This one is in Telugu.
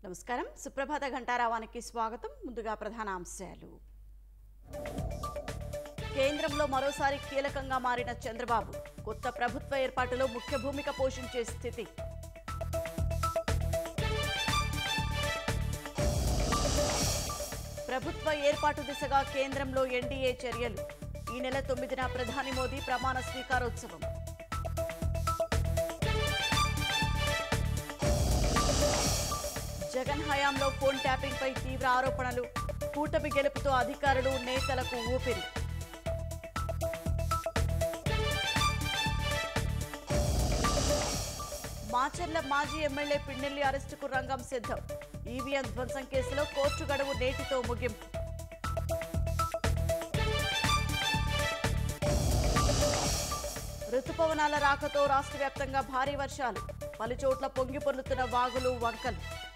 నమస్కారం సుప్రభాత ఘంటారావానికి స్వాగతం ముందుగా ప్రధాన అంశాలు కేంద్రంలో మరోసారి కీలకంగా మారిన చంద్రబాబు కొత్త ప్రభుత్వ ఏర్పాటులో ముఖ్య భూమిక పోషించే స్థితి ప్రభుత్వ ఏర్పాటు దిశగా కేంద్రంలో ఎన్డీఏ చర్యలు ఈ నెల తొమ్మిదిన ప్రధాని మోదీ ప్రమాణ స్వీకారోత్సవం జగన్ హయాంలో ఫోన్ ట్యాపింగ్ పై తీవ్ర ఆరోపణలు కూటమి గెలుపుతో అధికారులు నేతలకు ఊపిరి మాచర్ల మాజీ ఎమ్మెల్యే పిన్నెల్లి అరెస్టుకు రంగం సిద్ధం ఈవీఎం ధ్వంసం కేసులో కోర్టు గడువు నేటితో ముగింపు రుతుపవనాల రాకతో రాష్ట్ర వ్యాప్తంగా భారీ వర్షాలు పలుచోట్ల పొంగి పొర్లుతున్న వాగులు వంకలు